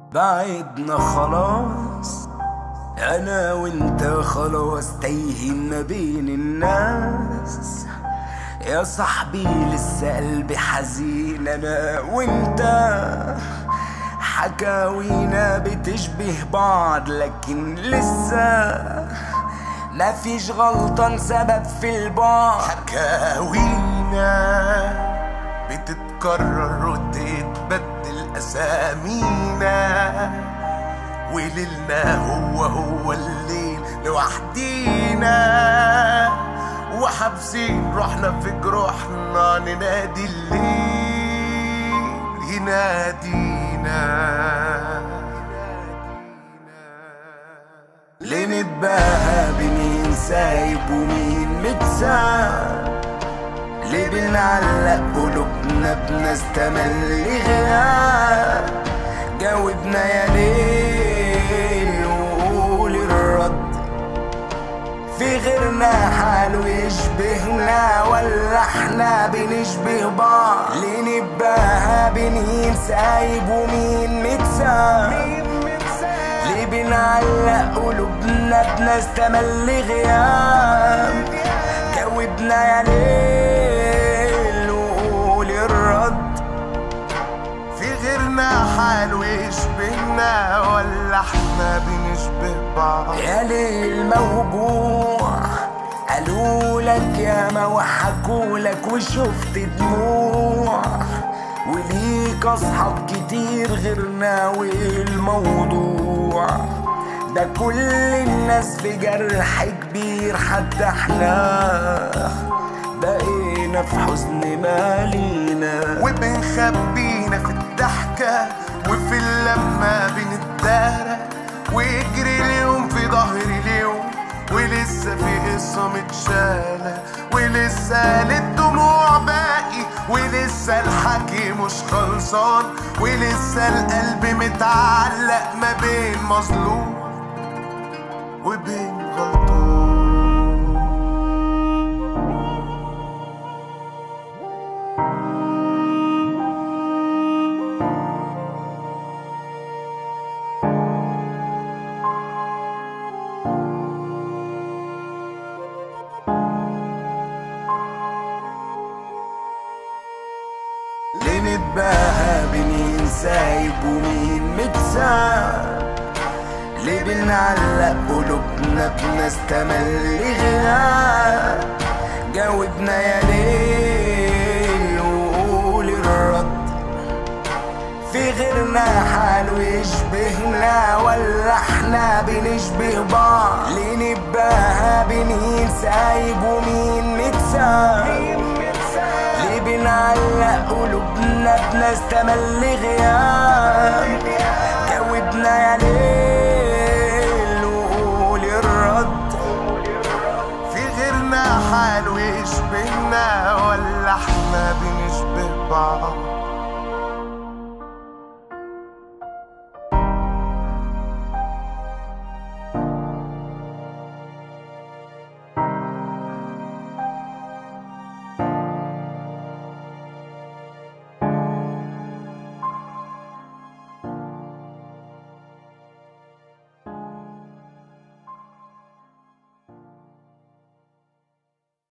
بعدنا خلاص انا وانت خلاص تايهين ما بين الناس يا صاحبي لسه قلبي حزين انا وانت حكاوينا بتشبه بعض لكن لسه ما فيش غلطان سبب في البعد حكاوينا بتتكرر وتتبدل أسامينا وليلنا هو هو الليل لوحدينا وحابسين روحنا في جروحنا ننادي الليل ينادينا ليه نتباهى بمين سايب ومين متساب ليه بنعلق قلوبنا بناس تملي غياب جاوبنا يا ليل وقول الرد في غيرنا حاله يشبهنا ولا احنا بنشبه بعض ليه نتباهى بمين سايب ومين متساب ليه بنعلق قلوبنا بناس تملي غياب جاوبنا يا ليل وقول الرد في غيرنا حاله يشبهنا ولا احنا بنشبه بعض يا ليل موجوع قالوا لك يا ما وحكوا لك وشفت دموع وليك اصحاب كتير غيرنا والموضوع ده كل الناس في جرح كبير حتى احنا بقينا في حزن مالينا وبنخبينا في الضحكة وفي اللمة بنتدارى ويجري اليوم في ظهري اليوم ولسه في قصة متشالة ولسه للدموع باقي ولسه الحكي مش خلصان ولسه القلب متعلق ما بين مظلوم وبين غلطان ليه نتباهى بمين سايب ومين متساب ليه بنعلق قلوبنا بناس تملي غياب جاوبنا يا ليل وقول الرد في غيرنا حاله يشبهنا ولا احنا بنشبه بعض ليه نتباهى بمين سايب ومين متساب ليه بنعلق قلوبنا بناس تملي غياب جاوبنا يا ليل وقول الرد في غيرنا حاله يشبهنا ولا احنا بنشبه بعض